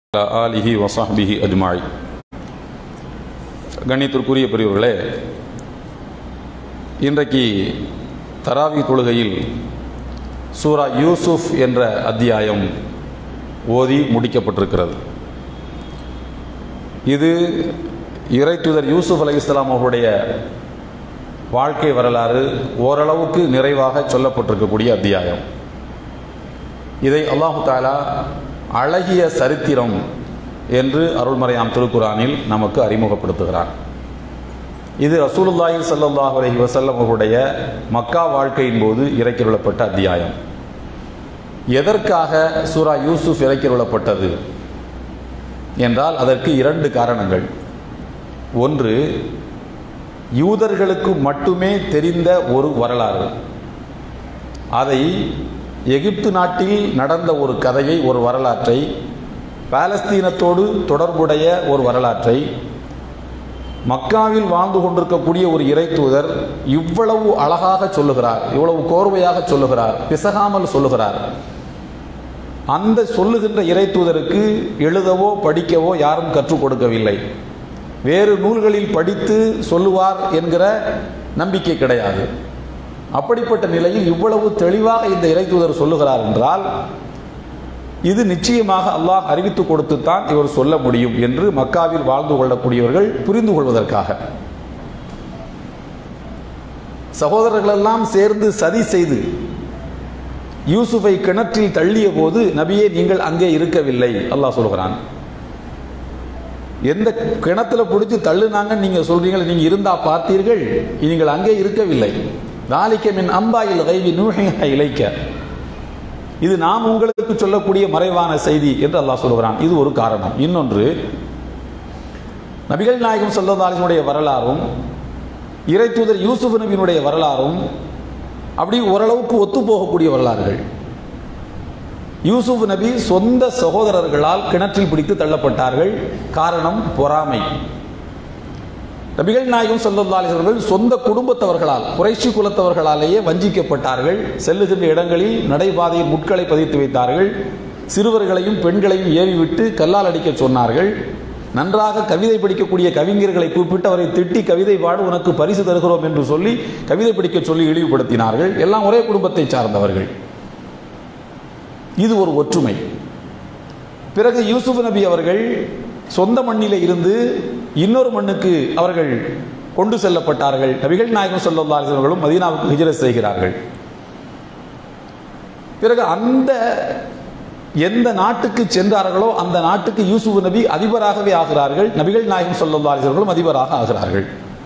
ஆலிஹி வசாஹ்பிஹி அஜ்மாய் கண்ணியத்திற்குரிய பெரியவர்களே இன்றைக்கு தராவி தொழுகையில் சூரா யூசுப் என்ற அத்தியாயம் ஓதி முடிக்கப்பட்டிருக்கிறது இது இறைத்துதர் யூசுப் அலை இஸ்லாம் அவருடைய வாழ்க்கை வரலாறு ஓரளவுக்கு நிறைவாக சொல்லப்பட்டிருக்கக்கூடிய அத்தியாயம் இதை அல்லாஹு தாலா அழகிய சரித்திரம் என்று அருள்மறையாம் திருக்குறானில் நமக்கு அறிமுகப்படுத்துகிறார் இது ரசூலுல்லாஹி ஸல்லல்லாஹு அலைஹி வஸல்லம் அவருடைய மக்கா வாழ்க்கையின் போது இறக்கியுள்ளப்பட்ட அத்தியாயம் எதற்காக சூரா யூசுப் இறக்கியுள்ளப்பட்டது என்றால் அதற்கு இரண்டு காரணங்கள் ஒன்று யூதர்களுக்கு மட்டுமே தெரிந்த ஒரு வரலாறு அதை எகிப்து நாட்டில் நடந்த ஒரு கதையை ஒரு வரலாற்றை பாலஸ்தீனத்தோடு தொடர்புடைய ஒரு வரலாற்றை மக்காவில் வாழ்ந்து கொண்டிருக்கக்கூடிய ஒரு இறை தூதர் இவ்வளவு அழகாக சொல்லுகிறார் இவ்வளவு கோர்வையாக சொல்லுகிறார் பிசகாமல் சொல்லுகிறார் அந்த சொல்லுகின்ற இறை தூதருக்கு எழுதவோ படிக்கவோ யாரும் கற்றுக் கொடுக்கவில்லை வேறு நூல்களில் படித்து சொல்லுவார் என்கிற நம்பிக்கை கிடையாது அப்படிப்பட்ட நிலையில் இவ்வளவு தெளிவாக இந்த இறைத்தூதர் சொல்லுகிறார் என்றால் இது நிச்சயமாக அல்லாஹ் அறிவித்து கொடுத்துத்தான் இவர் சொல்ல முடியும் என்று மக்காவில் வாழ்ந்து கொள்ளக்கூடியவர்கள் புரிந்து கொள்வதற்காக சகோதரர்களெல்லாம் சேர்ந்து சதி செய்து யூசுஃபை கிணற்றில் தள்ளிய போது நபியே நீங்கள் அங்கே இருக்கவில்லை அல்லாஹ் சொல்கிறான் எந்த கிணத்துல பிடிச்சி தள்ளுனாங்க நீங்க சொல்றீங்க நீங்க இருந்தா பார்த்தீர்கள் நீங்கள் அங்கே இருக்கவில்லை தாலிக்க மின் அம்பாயில் கைவி நூஹிஹ இலைக்க இது நாம் உங்களுக்கு சொல்லக்கூடிய மறைவான செய்தி என்று அல்லாஹ் சொல்கிறான் இது ஒரு காரணம் இன்னொன்று நபிகள் நாயகம் சொல்லதாலினுடைய வரலாறும் இறை தூதர் யூசுப் நபியினுடைய வரலாறும் அப்படி ஓரளவுக்கு ஒத்து போகக்கூடிய வரலாறுகள் யூசுப் நபி சொந்த சகோதரர்களால் கிணற்றில் பிடித்து தள்ளப்பட்டார்கள் காரணம் பொறாமை நபிகள் நாயகம் செல்லல்லாளிவர்கள் சொந்த குடும்பத்தவர்களால் குறைச்சி குலத்தவர்களாலேயே வஞ்சிக்கப்பட்டார்கள் செல்லுகின்ற இடங்களில் நடைபாதையில் முட்களை பதித்து வைத்தார்கள் சிறுவர்களையும் பெண்களையும் ஏவி விட்டு கல்லால் அடிக்க சொன்னார்கள் நன்றாக கவிதை படிக்கக்கூடிய கவிஞர்களை கூப்பிட்டு அவரை திட்டி கவிதை பாடு உனக்கு பரிசு தருகிறோம் என்று சொல்லி கவிதை படிக்க சொல்லி இழிவுபடுத்தினார்கள் எல்லாம் ஒரே குடும்பத்தை சார்ந்தவர்கள் இது ஒரு ஒற்றுமை பிறகு யூசுப் நபி அவர்கள் சொந்த மண்ணிலே இருந்து இன்னொரு மண்ணுக்கு அவர்கள் கொண்டு செல்லப்பட்டார்கள் நபிகள் நாயகம் சொல்லவர்களும் மதீனாவுக்கு ஹிஜரத் செய்கிறார்கள் பிறகு அந்த எந்த நாட்டுக்கு சென்றார்களோ அந்த நாட்டுக்கு யூசுப் நபி அதிபராகவே ஆகிறார்கள் நபிகள் நாயகம் சொல்லவர்களும் அதிபராக ஆகிறார்கள்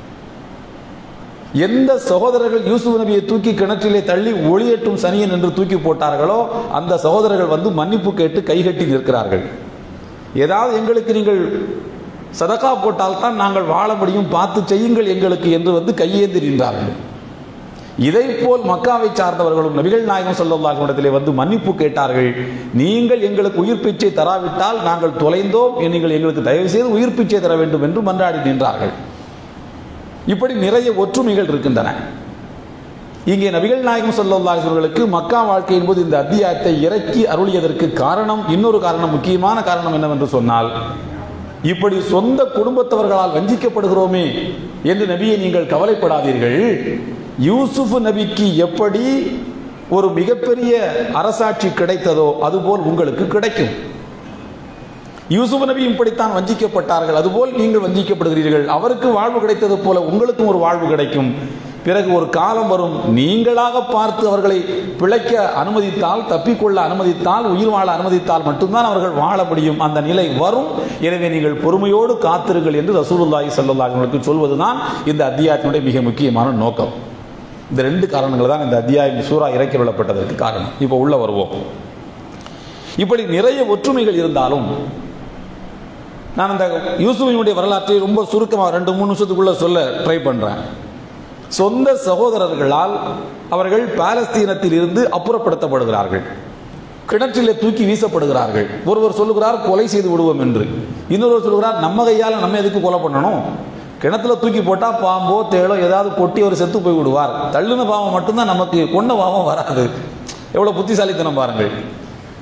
எந்த சகோதரர்கள் யூசுப் நபியை தூக்கி கிணற்றிலே தள்ளி ஒளியேற்றும் சனியன் என்று தூக்கி போட்டார்களோ அந்த சகோதரர்கள் வந்து மன்னிப்பு கேட்டு கைகட்டி நிற்கிறார்கள் ஏதாவது எங்களுக்கு நீங்கள் சதக்கா போட்டால் தான் நாங்கள் வாழ முடியும் பார்த்து செய்யுங்கள் எங்களுக்கு என்று வந்து கையேந்தி நின்றார்கள் இதை போல் மக்காவை சார்ந்தவர்களும் நபிகள் நாயகம் சொல்லல்லாஹ் இடத்திலே வந்து மன்னிப்பு கேட்டார்கள் நீங்கள் எங்களுக்கு உயிர் பிச்சை தராவிட்டால் நாங்கள் தொலைந்தோம் நீங்கள் எங்களுக்கு தயவு செய்து உயிர் பிச்சை தர வேண்டும் என்று மன்றாடி நின்றார்கள் இப்படி நிறைய ஒற்றுமைகள் இருக்கின்றன இங்கே நபிகள் நாயகம் சொல்லல்லாஹர்களுக்கு மக்கா வாழ்க்கையின் போது இந்த அத்தியாயத்தை இறக்கி அருளியதற்கு காரணம் இன்னொரு காரணம் முக்கியமான காரணம் என்னவென்று சொன்னால் இப்படி சொந்த குடும்பத்தவர்களால் வஞ்சிக்கப்படுகிறோமே என்று நபியை நீங்கள் கவலைப்படாதீர்கள் யூசுப் நபிக்கு எப்படி ஒரு மிகப்பெரிய அரசாட்சி கிடைத்ததோ அதுபோல் உங்களுக்கு கிடைக்கும் யூசுப் நபி இப்படித்தான் வஞ்சிக்கப்பட்டார்கள் அதுபோல் நீங்கள் வஞ்சிக்கப்படுகிறீர்கள் அவருக்கு வாழ்வு கிடைத்தது போல உங்களுக்கும் ஒரு வாழ்வு கிடைக்கும் பிறகு ஒரு காலம் வரும் நீங்களாக பார்த்து அவர்களை பிழைக்க அனுமதித்தால் தப்பிக்கொள்ள அனுமதித்தால் உயிர் வாழ அனுமதித்தால் மட்டும்தான் அவர்கள் வாழ முடியும் அந்த நிலை வரும் எனவே நீங்கள் பொறுமையோடு காத்திருங்கள் என்று ரசூலுல்லாஹி சல்லாஹர்களுக்கு சொல்வதுதான் இந்த அத்தியாயத்தினுடைய மிக முக்கியமான நோக்கம் இந்த ரெண்டு காரணங்கள் தான் இந்த அத்தியாயம் சூறா இறக்கி விடப்பட்டதற்கு காரணம் இப்போ உள்ள வருவோம் இப்படி நிறைய ஒற்றுமைகள் இருந்தாலும் நான் அந்த யூசுஃபினுடைய வரலாற்றை ரொம்ப சுருக்கமாக ரெண்டு மூணு நிமிஷத்துக்குள்ள சொல்ல ட்ரை பண்ணுறேன் சொந்த சகோதரர்களால் அவர்கள் பாலஸ்தீனத்தில் இருந்து அப்புறப்படுத்தப்படுகிறார்கள் கிணற்றிலே தூக்கி வீசப்படுகிறார்கள் ஒருவர் சொல்லுகிறார் கொலை செய்து விடுவோம் என்று இன்னொருவர் சொல்லுகிறார் நம்ம கையால் நம்ம எதுக்கு கொலை பண்ணணும் கிணத்துல தூக்கி போட்டால் பாம்போ தேளோ ஏதாவது கொட்டி அவர் செத்து போய் விடுவார் தள்ளுன பாவம் மட்டும்தான் நமக்கு கொண்ட பாவம் வராது எவ்வளோ புத்திசாலித்தனம் பாருங்கள்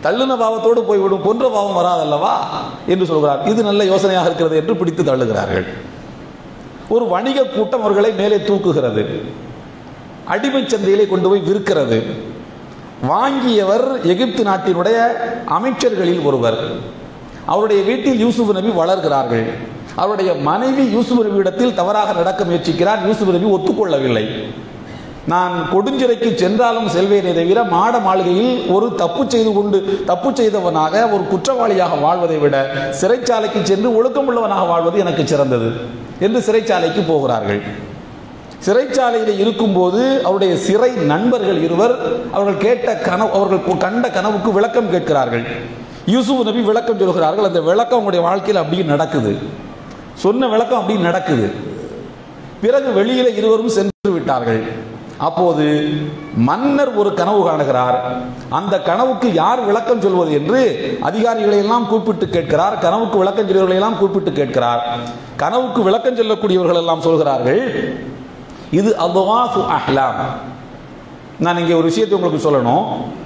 தள்ளுன பாவத்தோடு போய்விடும் கொன்ற பாவம் வராதல்லவா என்று சொல்கிறார் இது நல்ல யோசனையாக இருக்கிறது என்று பிடித்து தள்ளுகிறார்கள் ஒரு வணிக கூட்டம் அவர்களை மேலே தூக்குகிறது அடிமை சந்தையிலே கொண்டு போய் விற்கிறது வாங்கியவர் எகிப்து நாட்டினுடைய அமைச்சர்களில் ஒருவர் அவருடைய வீட்டில் யூசுப் நபி வளர்கிறார்கள் அவருடைய மனைவி யூசுப் நபியிடத்தில் தவறாக நடக்க முயற்சிக்கிறார் யூசுப் நபி ஒத்துக்கொள்ளவில்லை நான் கொடுஞ்சிறைக்கு சென்றாலும் செல்வேனே தவிர மாட மாளிகையில் ஒரு தப்பு செய்து கொண்டு தப்பு செய்தவனாக ஒரு குற்றவாளியாக வாழ்வதை விட சிறைச்சாலைக்கு சென்று ஒழுக்கமுள்ளவனாக வாழ்வது எனக்கு சிறந்தது என்று சிறைச்சாலைக்கு போகிறார்கள் சிறைச்சாலையில் இருக்கும்போது அவருடைய சிறை நண்பர்கள் இருவர் அவர்கள் கேட்ட கனவு அவர்கள் கண்ட கனவுக்கு விளக்கம் கேட்கிறார்கள் யூசுப் நபி விளக்கம் சொல்கிறார்கள் அந்த விளக்கம் அவங்களுடைய வாழ்க்கையில் அப்படியே நடக்குது சொன்ன விளக்கம் அப்படி நடக்குது பிறகு வெளியில இருவரும் சென்று விட்டார்கள் அப்போது மன்னர் ஒரு கனவு காணுகிறார் அந்த கனவுக்கு யார் விளக்கம் சொல்வது என்று அதிகாரிகளை எல்லாம் கூப்பிட்டு கேட்கிறார் கனவுக்கு விளக்கம் சொல்பவர்களை எல்லாம் கூப்பிட்டு கேட்கிறார் கனவுக்கு விளக்கம் சொல்லக்கூடியவர்கள் எல்லாம் சொல்கிறார்கள் இது அல்வாஃபு அஹ்லாம் நான் இங்கே ஒரு விஷயத்தை உங்களுக்கு சொல்லணும்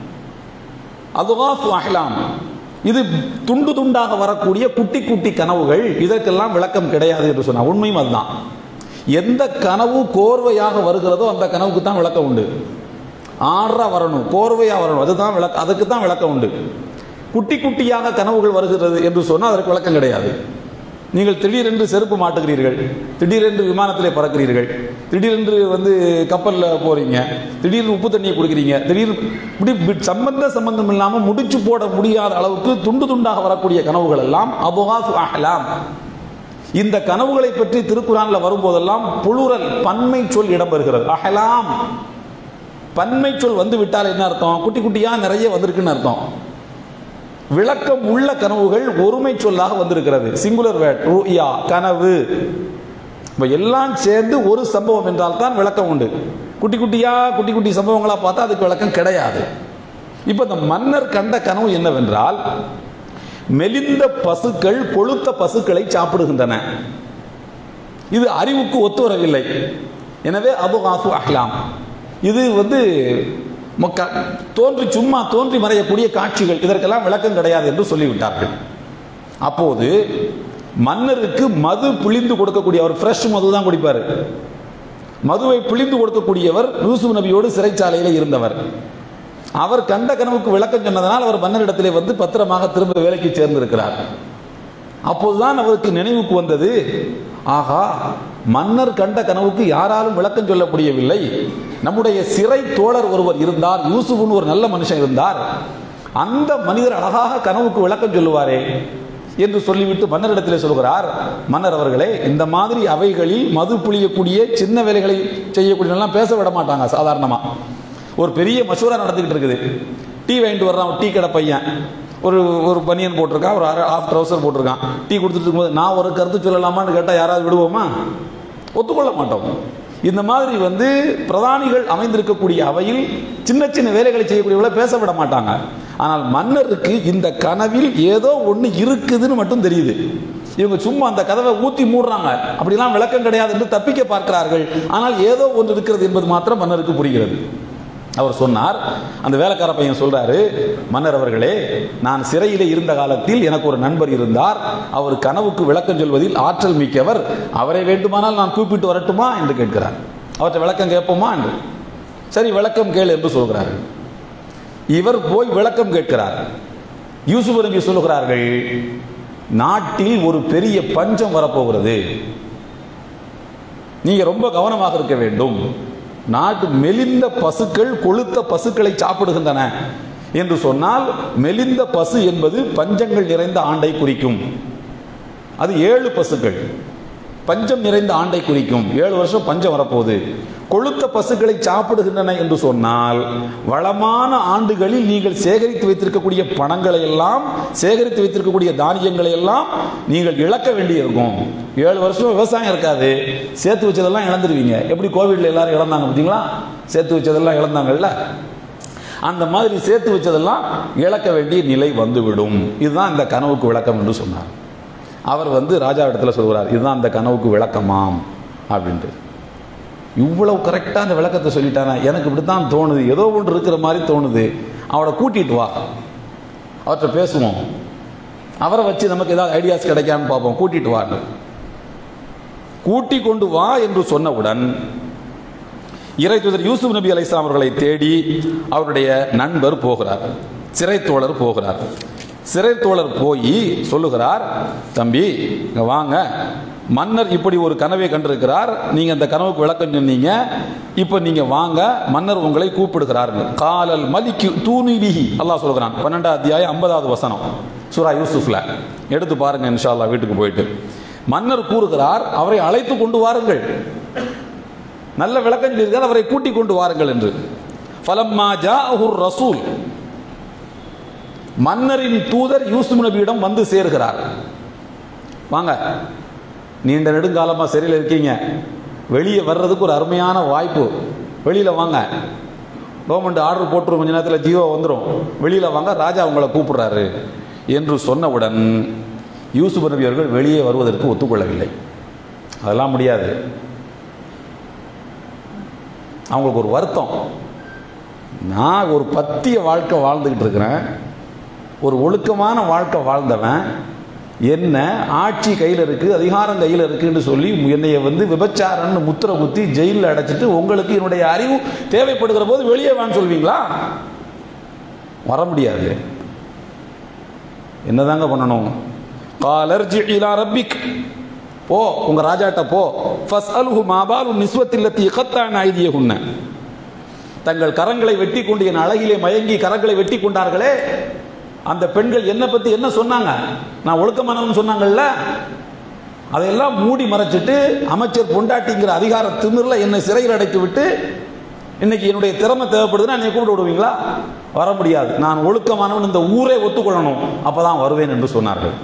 அல்வாஃபு அஹ்லாம் இது துண்டு துண்டாக வரக்கூடிய குட்டி குட்டி கனவுகள் இதற்கெல்லாம் விளக்கம் கிடையாது என்று சொன்னார் உண்மையும் அதுதான் எந்த கனவு கோர்வையாக வருகிறதோ அந்த கனவுக்கு தான் விளக்கம் உண்டு ஆறா வரணும் கோர்வையாக வரணும் அதுதான் விளக்க அதுக்கு தான் விளக்கம் உண்டு குட்டி குட்டியாக கனவுகள் வருகிறது என்று சொன்னால் அதற்கு விளக்கம் கிடையாது நீங்கள் திடீரென்று செருப்பு மாட்டுகிறீர்கள் திடீரென்று விமானத்திலே பறக்கிறீர்கள் திடீரென்று வந்து கப்பலில் போறீங்க திடீர்னு உப்பு தண்ணியை குடிக்கிறீங்க திடீர்னு இப்படி பி- சம்பந்த சம்பந்தம் இல்லாமல் முடிச்சு போட முடியாத அளவுக்கு துண்டு துண்டாக வரக்கூடிய கனவுகள் எல்லாம் அபுகாஃப் அஹ்லாம் இந்த கனவுகளை பற்றி திருக்குறான்ல வரும்போதெல்லாம் புளுரல் பன்மை சொல் இடம்பெறுகிறது அஹலாம் பன்மை சொல் வந்து விட்டால் என்ன அர்த்தம் குட்டி குட்டியா நிறைய வந்திருக்குன்னு அர்த்தம் விளக்கம் உள்ள கனவுகள் ஒருமை சொல்லாக வந்திருக்கிறது சிங்குலர் வேர்ட் ரூயா கனவு இப்ப எல்லாம் சேர்ந்து ஒரு சம்பவம் என்றால் தான் விளக்கம் உண்டு குட்டி குட்டியா குட்டி குட்டி சம்பவங்களா பார்த்தா அதுக்கு விளக்கம் கிடையாது இப்ப இந்த மன்னர் கண்ட கனவு என்னவென்றால் மெலிந்த பசுக்கள் கொழுத்த பசுக்களை சாப்பிடுகின்றன இது அறிவுக்கு ஒத்து வரவில்லை எனவே அபு ஆசு அஹ்லாம் இது வந்து மொக்க- தோன்றி சும்மா தோன்றி மறையக்கூடிய காட்சிகள் இதற்கெல்லாம் விளக்கம் கிடையாது என்று சொல்லிவிட்டார்கள் அப்போது மன்னருக்கு மது பிழிந்து கொடுக்கக்கூடிய அவர் ஃப்ரெஷ் மது தான் குடிப்பார் மதுவை பிழிந்து கொடுக்கக்கூடியவர் யூசுப் நபியோடு சிறைச்சாலையில் இருந்தவர் அவர் கண்ட கனவுக்கு விளக்கம் சொன்னதனால் அவர் மன்னரிடத்திலே வந்து பத்திரமாக திரும்ப வேலைக்கு சேர்ந்திருக்கிறார் அப்போதுதான் அவருக்கு நினைவுக்கு வந்தது ஆகா மன்னர் கண்ட கனவுக்கு யாராலும் விளக்கம் சொல்ல முடியவில்லை நம்முடைய சிறை தோழர் ஒருவர் இருந்தார் யூசுப்னு ஒரு நல்ல மனுஷன் இருந்தார் அந்த மனிதர் அழகாக கனவுக்கு விளக்கம் சொல்லுவாரே என்று சொல்லிவிட்டு மன்னரிடத்திலே சொல்கிறார் மன்னர் அவர்களே இந்த மாதிரி அவைகளில் மது புளியக்கூடிய சின்ன வேலைகளை செய்யக்கூடியவெல்லாம் பேச விட மாட்டாங்க சாதாரணமா ஒரு பெரிய மசூரா நடந்துகிட்டு இருக்குது டீ வாங்கிட்டு வர்றான் ஒரு டீ கடை பையன் ஒரு ஒரு பனியன் போட்டிருக்கான் ஒரு ஆஃப் ட்ரௌசர் போட்டிருக்கான் டீ கொடுத்துட்டு இருக்கும்போது நான் ஒரு கருத்து சொல்லலாமான்னு கேட்டால் யாராவது விடுவோமா ஒத்துக்கொள்ள மாட்டோம் இந்த மாதிரி வந்து பிரதானிகள் அமைந்திருக்கக்கூடிய அவையில் சின்ன சின்ன வேலைகளை செய்யக்கூடியவளை பேச விட மாட்டாங்க ஆனால் மன்னருக்கு இந்த கனவில் ஏதோ ஒன்று இருக்குதுன்னு மட்டும் தெரியுது இவங்க சும்மா அந்த கதவை ஊத்தி மூடுறாங்க அப்படிலாம் விளக்கம் கிடையாது என்று தப்பிக்க பார்க்கிறார்கள் ஆனால் ஏதோ ஒன்று இருக்கிறது என்பது மாத்திரம் மன்னருக்கு புரிகிறது அவர் சொன்னார் அந்த வேலைக்கார பையன் சொல்றாரு மன்னர் அவர்களே நான் சிறையிலே இருந்த காலத்தில் எனக்கு ஒரு நண்பர் இருந்தார் அவர் கனவுக்கு விளக்கம் சொல்வதில் ஆற்றல் மிக்கவர் அவரை வேண்டுமானால் நான் கூப்பிட்டு வரட்டுமா என்று கேட்கிறார் அவற்றை விளக்கம் கேட்போமா என்று சரி விளக்கம் கேளு என்று சொல்கிறார் இவர் போய் விளக்கம் கேட்கிறார் யூசுப் நபி சொல்லுகிறார்கள் நாட்டில் ஒரு பெரிய பஞ்சம் வரப்போகிறது நீங்க ரொம்ப கவனமாக இருக்க வேண்டும் நாட்டு மெலிந்த பசுக்கள் கொழுத்த பசுக்களை சாப்பிடுகின்றன என்று சொன்னால் மெலிந்த பசு என்பது பஞ்சங்கள் நிறைந்த ஆண்டை குறிக்கும் அது ஏழு பசுக்கள் பஞ்சம் நிறைந்த ஆண்டை குறிக்கும் ஏழு வருஷம் பஞ்சம் வரப்போகுது கொழுத்த பசுக்களை சாப்பிடுகின்றன என்று சொன்னால் வளமான ஆண்டுகளில் நீங்கள் சேகரித்து வைத்திருக்கக்கூடிய பணங்களை எல்லாம் சேகரித்து வைத்திருக்கக்கூடிய தானியங்களை எல்லாம் நீங்கள் இழக்க வேண்டியிருக்கும் ஏழு வருஷம் விவசாயம் இருக்காது சேர்த்து வச்சதெல்லாம் இழந்துருவீங்க எப்படி கோவிட்ல எல்லாரும் இழந்தாங்க பார்த்தீங்களா சேர்த்து வச்சதெல்லாம் இழந்தாங்கல்ல அந்த மாதிரி சேர்த்து வச்சதெல்லாம் இழக்க வேண்டிய நிலை வந்துவிடும் இதுதான் இந்த கனவுக்கு விளக்கம் என்று சொன்னார் அவர் வந்து ராஜா இடத்துல சொல்கிறார் இதுதான் அந்த கனவுக்கு விளக்கமாம் அப்படின்ட்டு இவ்வளவு கரெக்டாக அந்த விளக்கத்தை சொல்லிட்டானா எனக்கு இப்படி தான் தோணுது ஏதோ ஒன்று இருக்கிற மாதிரி தோணுது அவளை கூட்டிட்டு வா அவர்கிட்ட பேசுவோம் அவரை வச்சு நமக்கு ஏதாவது ஐடியாஸ் கிடைக்கான்னு பார்ப்போம் கூட்டிட்டு வாங்க கூட்டி கொண்டு வா என்று சொன்னவுடன் இறை தூதர் யூசுப் நபி அலைஹிஸ்ஸலாம் அவர்களை தேடி அவருடைய நண்பர் போகிறார் சிறை தோழர் போகிறார் சிறை தோழர் போய் சொல்லுகிறார் தம்பி இங்க வாங்க மன்னர் இப்படி ஒரு கனவை கண்டிருக்கிறார் நீங்க அந்த கனவுக்கு விளக்கம் சொன்னீங்க இப்போ நீங்க வாங்க மன்னர் உங்களை கூப்பிடுகிறார்கள் காலல் மலிக்கு தூணிபிஹி அல்லாஹ் சொல்கிறான் பன்னெண்டாம் அத்தியாயம் ஐம்பதாவது வசனம் சூரா யூசுஃப்ல எடுத்து பாருங்க இன்ஷா அல்லாஹ் வீட்டுக்கு போயிட்டு மன்னர் கூறுகிறார் அவரை அழைத்து கொண்டு வாருங்கள் நல்ல விளக்கம் சொல்லியிருக்கார் அவரை கூட்டிக் கொண்டு வாருங்கள் என்று ஃபலம்மா ஜாஅஹுர் ரசூல் மன்னரின் தூதர் யூசுப் நபியிடம் வந்து சேர்கிறார் வாங்க நீண்ட நெடுங்காலமா சிறையில் இருக்கீங்க வெளியே வர்றதுக்கு ஒரு அருமையான வாய்ப்பு வெளியில வாங்க கவர்மெண்ட் ஆர்டர் போட்டுரும் கொஞ்ச நேரத்தில் ஜியோ வந்துடும் வெளியில வாங்க ராஜா உங்களை கூப்பிடுறாரு என்று சொன்னவுடன் யூசுப் நபி அவர்கள் வெளியே வருவதற்கு ஒத்துக்கொள்ளவில்லை அதெல்லாம் முடியாது அவங்களுக்கு ஒரு வருத்தம் நான் ஒரு பத்திய வாழ்க்கை வாழ்ந்துக்கிட்டு இருக்கிறேன் ஒரு ஒழுக்கமான வாழ்க்கை வாழ்ந்தவன் என்ன ஆட்சி கையில் இருக்கு அதிகாரம் கையில் இருக்குன்னு சொல்லி என்னைய வந்து விபச்சாரன்னு முத்திர குத்தி ஜெயிலில் அடைச்சிட்டு உங்களுக்கு என்னுடைய அறிவு தேவைப்படுகிற போது வெளியே வான்னு சொல்வீங்களா வர முடியாது என்னதாங்க பண்ணணும் காலர்ஜி இலா ரப்பிக் போ உங்க ராஜாட்ட போ ஃபஸ்அல்ஹு மாபாலு நிஸ்வத்தில்லத்தி கத்தான் ஐதியகுன்ன தங்கள் கரங்களை வெட்டி கொண்டு என் அழகிலே மயங்கி கரங்களை வெட்டி கொண்டார்களே அந்த பெண்கள் என்ன பத்தி என்ன சொன்னாங்க நான் ஒழுக்கமானவன் சொன்னாங்கல்ல அதையெல்லாம் மூடி மறைச்சிட்டு அமைச்சர் பொண்டாட்டிங்கிற அதிகார திமிரில் என்னை சிறையில் அடைத்து விட்டு இன்னைக்கு என்னுடைய திறமை தேவைப்படுதுன்னா என்னை கூப்பிட்டு விடுவீங்களா வர முடியாது நான் ஒழுக்கமானவன் இந்த ஊரே ஒத்துக்கொள்ளணும் அப்பதான் வருவேன் என்று சொன்னார்கள்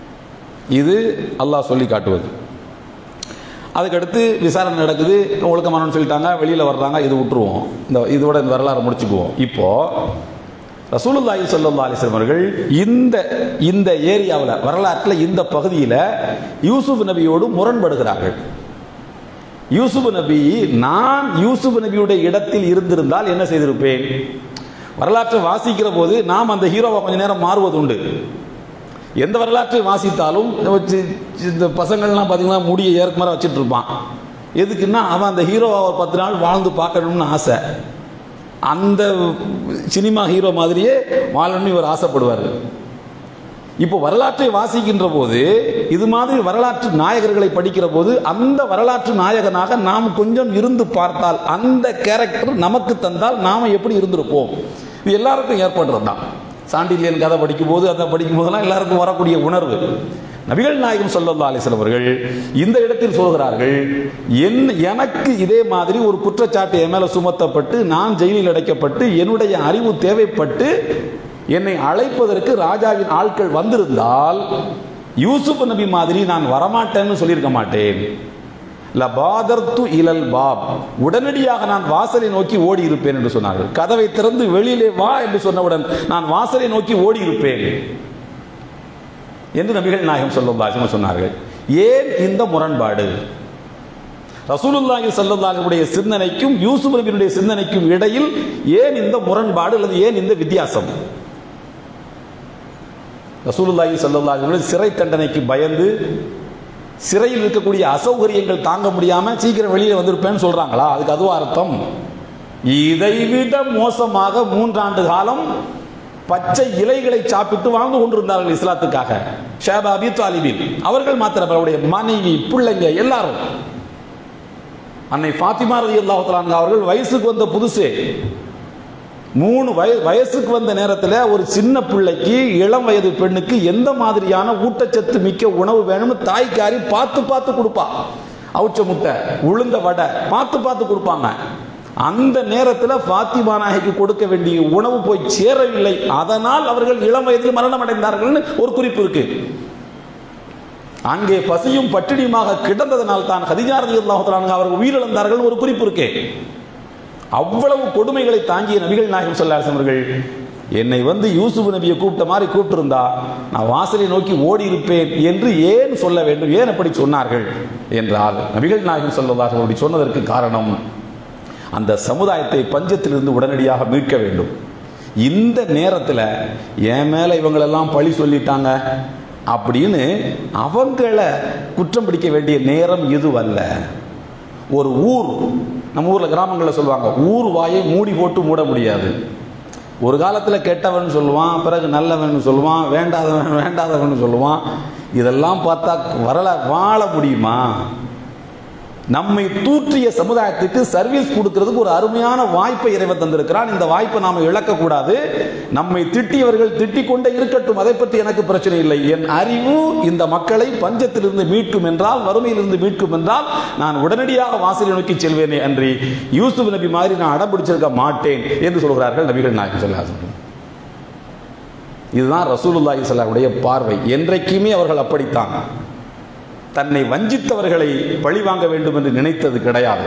இது அல்லாஹ் சொல்லி காட்டுவது அதுக்கடுத்து விசாரணை நடக்குது ஒழுக்கமானவன் சொல்லிட்டாங்க வெளியில் வர்றாங்க இது விட்டுருவோம் இந்த இதோட இந்த வரலாறு முடிச்சுக்குவோம் இப்போ ரசூலுல்லாஹி ஸல்லல்லாஹு அலைஹி வஸல்லம் அவர்கள் இந்த இந்த ஏரியாவில் வரலாற்றில் இந்த பகுதியில் யூசுப் நபியோடு முரண்படுகிறார்கள் யூசுப் நபி நான் யூசுப் நபியுடைய இடத்தில் இருந்திருந்தால் என்ன செய்திருப்பேன் வரலாற்றை வாசிக்கிற போது நாம் அந்த ஹீரோவை கொஞ்ச நேரம் மாறுவது உண்டு எந்த வரலாற்றை வாசித்தாலும் சி- சி- இந்த பசங்கள்லாம் பார்த்தீங்கன்னா முடியை ஏற்கமர வச்சுட்டு இருப்பான் எதுக்குன்னா அவன் அந்த ஹீரோவை ஒரு பத்து நாள் வாழ்ந்து பார்க்கணும்னு ஆசை அந்த சினிமா ஹீரோ மாதிரியே வாழணும்னு இவர் ஆசைப்படுவார் இப்போ வரலாற்றை வாசிக்கின்ற போது இது மாதிரி வரலாற்று நாயகர்களை படிக்கிற போது அந்த வரலாற்று நாயகனாக நாம் கொஞ்சம் இருந்து பார்த்தால் அந்த கேரக்டர் நமக்கு தந்தால் நாம எப்படி இருந்திருப்போம் இது எல்லாருக்கும் ஏற்படுறது தான் சாண்டிலியன் கதை படிக்கும் போது அதை படிக்கும் போதெல்லாம் எல்லாருக்கும் வரக்கூடிய உணர்வு நபிகள் நாயகம் ஸல்லல்லாஹு அலைஹி வஸல்லம் அவர்கள் இந்த இடத்தில் சொல்கிறார்கள் என் எனக்கு இதே மாதிரி ஒரு குற்றச்சாட்டு என் மேல சுமத்தப்பட்டு நான் ஜெயிலில் அடைக்கப்பட்டு என்னுடைய அறிவு தேவைப்பட்டு என்னை அழைப்பதற்கு ராஜாவின் ஆட்கள் வந்திருந்தால் யூசுப் நபி மாதிரி நான் வரமாட்டேன்னு சொல்லியிருக்க மாட்டேன் லபாதர்த்து இலல் பாப் உடனடியாக நான் வாசலை நோக்கி ஓடி இருப்பேன் என்று சொன்னார்கள் கதவை திறந்து வெளியிலே வா என்று சொன்னவுடன் நான் வாசலை நோக்கி ஓடி இருப்பேன் என்று நபிகள் நாயகம் சொல்லுல்லாஹி சொன்னார்கள் ஏன் இந்த முரண்பாடு ரசூலுல்லாஹி ஸல்லல்லாஹு சிந்தனைக்கும் யூசுப் நபியினுடைய சிந்தனைக்கும் இடையில் ஏன் இந்த முரண்பாடு அல்லது ஏன் இந்த வித்தியாசம் ரசூலுல்லாஹி ஸல்லல்லாஹு அலைஹி வஸல்லம் சிறை தண்டனைக்கு பயந்து சிறையில் இருக்கக்கூடிய அசௌகரியங்கள் தாங்க முடியாம சீக்கிரம் வெளியே வந்திருப்பேன்னு சொல்றாங்களா அதுக்கு அதுவா அர்த்தம் இதைவிட மோசமாக மூன்றாண்டு காலம் பச்சை இலைகளை சாப்பிட்டு வாழ்ந்து கொண்டிருந்தார்கள் இஸ்லாத்துக்காக ஷேபா அபி தாலிபின் அவர்கள் மாத்திரம் அவருடைய மனைவி பிள்ளைங்க எல்லாரும் அன்னை ஃபாத்திமா ரதி அல்லாஹ் அவர்கள் வயசுக்கு வந்த புதுசு மூணு வய வயசுக்கு வந்த நேரத்தில் ஒரு சின்ன பிள்ளைக்கு இளம் வயது பெண்ணுக்கு எந்த மாதிரியான ஊட்டச்சத்து மிக்க உணவு வேணும்னு தாய்க்காரி பார்த்து பார்த்து கொடுப்பா அவுச்ச முட்டை உளுந்த வடை பார்த்து பார்த்து கொடுப்பாங்க அந்த நேரத்தில் ஃபாத்திமா நாயகி கொடுக்க வேண்டிய உணவு போய் சேரவில்லை அதனால் அவர்கள் இளம் வயதில் மரணம் அடைந்தார்கள்னு ஒரு குறிப்பு இருக்கு அங்கே பசியும் பட்டினியுமாக கிடந்ததனால் தான் ஹதிஜா ரலியல்லாஹு தஆலா அவர்கள் உயிரிழந்தார்கள் ஒரு குறிப்பு இருக்கு அவ்வளவு கொடுமைகளை தாங்கிய நபிகள் நாயகம் ஸல்லல்லாஹு அவர்கள் என்னை வந்து யூசுப் நபியை கூப்பிட்ட மாதிரி கூப்பிட்டிருந்தா நான் வாசலை நோக்கி ஓடி இருப்பேன் என்று ஏன் சொல்ல வேண்டும் ஏன் அப்படி சொன்னார்கள் என்றால் நபிகள் நாயகம் ஸல்லல்லாஹு அப்படி சொன்னதற்கு காரணம் அந்த சமுதாயத்தை பஞ்சத்திலிருந்து உடனடியாக மீட்க வேண்டும் இந்த நேரத்தில் என் மேலே இவங்களெல்லாம் பழி சொல்லிட்டாங்க அப்படின்னு அவங்கள குற்றம் பிடிக்க வேண்டிய நேரம் இதுவல்ல ஒரு ஊர் நம்ம ஊரில் கிராமங்களில் சொல்லுவாங்க ஊர் வாயை மூடி போட்டு மூட முடியாது ஒரு காலத்தில் கெட்டவன் சொல்லுவான் பிறகு நல்லவன் சொல்லுவான் வேண்டாதவன் வேண்டாதவன் சொல்லுவான் இதெல்லாம் பார்த்தா வரல வாழ முடியுமா நம்மை தூற்றிய சமுதாயத்துக்கு சர்வீஸ் கொடுக்கிறதுக்கு ஒரு அருமையான வாய்ப்பை இறைவன் தந்திருக்கிறான் இந்த வாய்ப்பை நாம இழக்கக்கூடாது நம்மை திட்டியவர்கள் திட்டிக் கொண்டே இருக்கட்டும் அதை பற்றி எனக்கு பிரச்சனை இல்லை என் அறிவு இந்த மக்களை பஞ்சத்திலிருந்து மீட்கும் என்றால் வறுமையிலிருந்து மீட்கும் என்றால் நான் உடனடியாக வாசலை நோக்கி செல்வேனே அன்றி யூசுப் நபி மாதிரி நான் அடம் பிடிச்சிருக்க மாட்டேன் என்று சொல்கிறார்கள் நபிகள் நாயகம் சொல்லாசன் இதுதான் ரசூலுல்லாஹி ஸல்லல்லாஹுடைய பார்வை என்றைக்குமே அவர்கள் அப்படித்தான் தன்னை வஞ்சித்தவர்களை பழிவாங்க வேண்டும் என்று நினைத்தது கிடையாது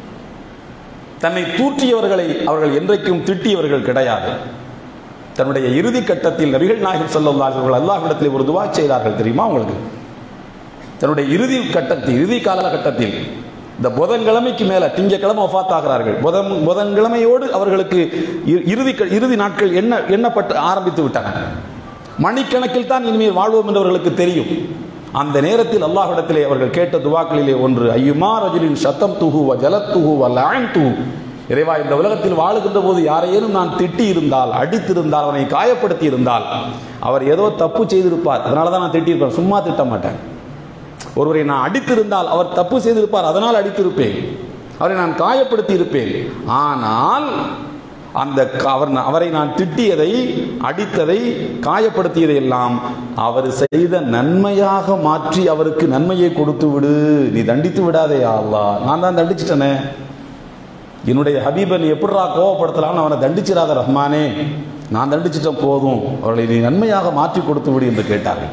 தன்னை தூற்றியவர்களை அவர்கள் என்றைக்கும் திட்டியவர்கள் கிடையாது தன்னுடைய இறுதி கட்டத்தில் நபிகள் நாயகம் ஸல்லல்லாஹு அலைஹி வஸல்லம் அல்லாஹ்விடத்தில் ஒரு துவா செய்தார்கள் தெரியுமா உங்களுக்கு தன்னுடைய இறுதி கட்டத்தில் இறுதி காலகட்டத்தில் இந்த புதன்கிழமைக்கு மேல திங்கக்கிழமை ஒஃபாத் ஆகிறார்கள் புதன் புதன்கிழமையோடு அவர்களுக்கு இ- இறுதி க- இறுதி நாட்கள் என்ன எண்ணப்பட்டு ஆரம்பித்து விட்டன மணிக்கணக்கில் தான் இனிமேல் வாழ்வோம் என்று அவர்களுக்கு தெரியும் அந்த நேரத்தில் அல்லாஹ்விடத்திலே அவர்கள் கேட்ட துவாக்களிலே ஒன்று ஐயுமா ரஜுலின் சத்தம் துஹு வ ஜலத் துஹு வ லஅன் துஹு இறைவா இந்த உலகத்தில் வாழுகின்ற போது யாரையேனும் நான் திட்டி இருந்தால் அடித்திருந்தால் அவனை காயப்படுத்தி இருந்தால் அவர் ஏதோ தப்பு செய்திருப்பார் அதனால தான் நான் திட்டியிருப்பேன் சும்மா திட்ட மாட்டேன் ஒருவரை நான் அடித்திருந்தால் அவர் தப்பு செய்திருப்பார் அதனால் அடித்திருப்பேன் அவரை நான் காயப்படுத்தி இருப்பேன் ஆனால் அந்த க- அவர் அவரை நான் திட்டியதை அடித்ததை காயப்படுத்தியதை எல்லாம் அவர் செய்த நன்மையாக மாற்றி அவருக்கு நன்மையை கொடுத்து விடு நீ தண்டித்து விடாதே யா அல்லாஹ் நான் தான் தண்டிச்சிட்டனே என்னுடைய ஹபீபை நீ எப்படிரா கோவப்படுத்தலாம்னு அவனை தண்டிச்சிடாத ரஹ்மானே நான் தண்டிச்சிட்டேன் போதும் அவர்களை நீ நன்மையாக மாற்றி கொடுத்து விடு என்று கேட்டார்கள்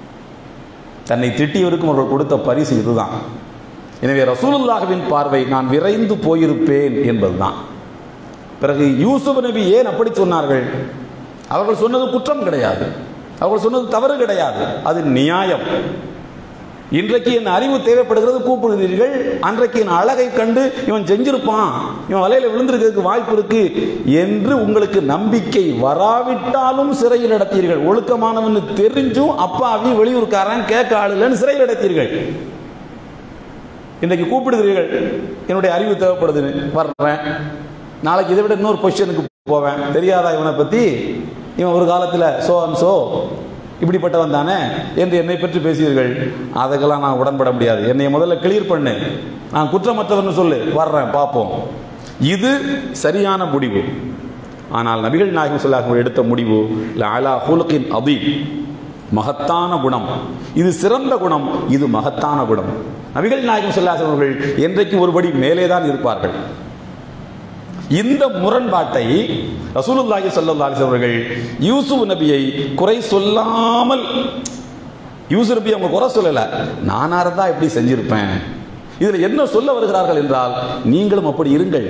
தன்னை திட்டியவருக்கும் அவர்கள் கொடுத்த பரிசு இதுதான் எனவே ரசூலுல்லாஹ்வின் பார்வை நான் விரைந்து போயிருப்பேன் என்பதுதான் பிறகு யூசுப் நபி ஏன் அப்படி சொன்னார்கள் அவர்கள் சொன்னது குற்றம் கிடையாது அவர்கள் சொன்னது தவறு கிடையாது அது நியாயம் இன்றைக்கு என் அறிவு தேவைப்படுகிறது கூப்பிடுகிறீர்கள் அன்றைக்கு என் அழகை கண்டு இவன் செஞ்சிருப்பான் இவன் வலையில விழுந்திருக்கிறதுக்கு வாய்ப்பு இருக்கு என்று உங்களுக்கு நம்பிக்கை வராவிட்டாலும் சிறையில் அடைத்தீர்கள் ஒழுக்கமானவன் தெரிஞ்சும் அப்பாவி வெளியூர்காரன் கேட்க ஆள் இல்லைன்னு சிறையில் அடைத்தீர்கள் இன்றைக்கு கூப்பிடுகிறீர்கள் என்னுடைய அறிவு தேவைப்படுதுன்னு வர்றேன் நாளைக்கு இதை விட இன்னொரு பொசிஷனுக்கு போவேன் தெரியாதா இவனை பத்தி இவன் ஒரு காலத்தில் சோ அண்ட் சோ இப்படிப்பட்டவன் தானே என்று என்னை பற்றி பேசியீர்கள் அதுக்கெல்லாம் நான் உடன்பட முடியாது என்னை முதல்ல கிளியர் பண்ணு நான் குற்றமற்றவன் சொல்லு வர்றேன் பார்ப்போம் இது சரியான முடிவு ஆனால் நபிகள் நாயகம் சொல்லாக எடுத்த முடிவு லாலா ஹுலுக்கின் அபி மகத்தான குணம் இது சிறந்த குணம் இது மகத்தான குணம் நபிகள் நாயகம் சொல்லாசன் அவர்கள் என்றைக்கு ஒருபடி மேலே தான் இருப்பார்கள் இந்த முரண்பாட்டை ரசூலுல்லாஹி ஸல்லல்லாஹு அலைஹி அவர்கள் யூசுப் நபியை குறை சொல்லாமல் யூசுப் நபி அவங்க குறை சொல்லல நானா இருந்தா எப்படி செஞ்சிருப்பேன் இதுல என்ன சொல்ல வருகிறார்கள் என்றால் நீங்களும் அப்படி இருங்கள்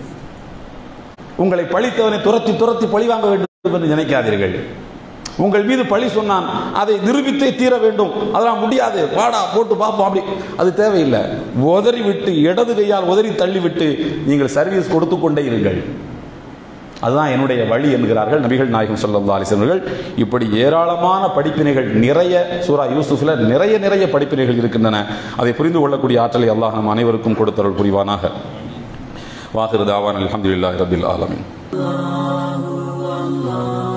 உங்களை பழித்தவனை துரத்தி துரத்தி பழி வாங்க வேண்டும் என்று நினைக்காதீர்கள் உங்கள் மீது பழி சொன்னான் அதை நிரூபித்தே தீர வேண்டும் அதெல்லாம் முடியாது வாடா போட்டு பார்ப்போம் அப்படி அது தேவையில்லை உதறி விட்டு இடது கையால் உதறி தள்ளி விட்டு நீங்கள் சர்வீஸ் கொடுத்து கொண்டே இருங்கள் அதுதான் என்னுடைய வழி என்கிறார்கள் நபிகள் நாயகம் ஸல்லல்லாஹு அலைஹி அவர்கள் இப்படி ஏராளமான படிப்பினைகள் நிறைய சூரா யூசுஃப்ல நிறைய நிறைய படிப்பினைகள் இருக்கின்றன அதை புரிந்து கொள்ளக்கூடிய ஆற்றலை அல்லாஹ் நம் அனைவருக்கும் கொடுத்தருள் புரிவானாக வாஹிரு தாவான் அல்ஹம்துலில்லாஹி ரபில் ஆலமீன்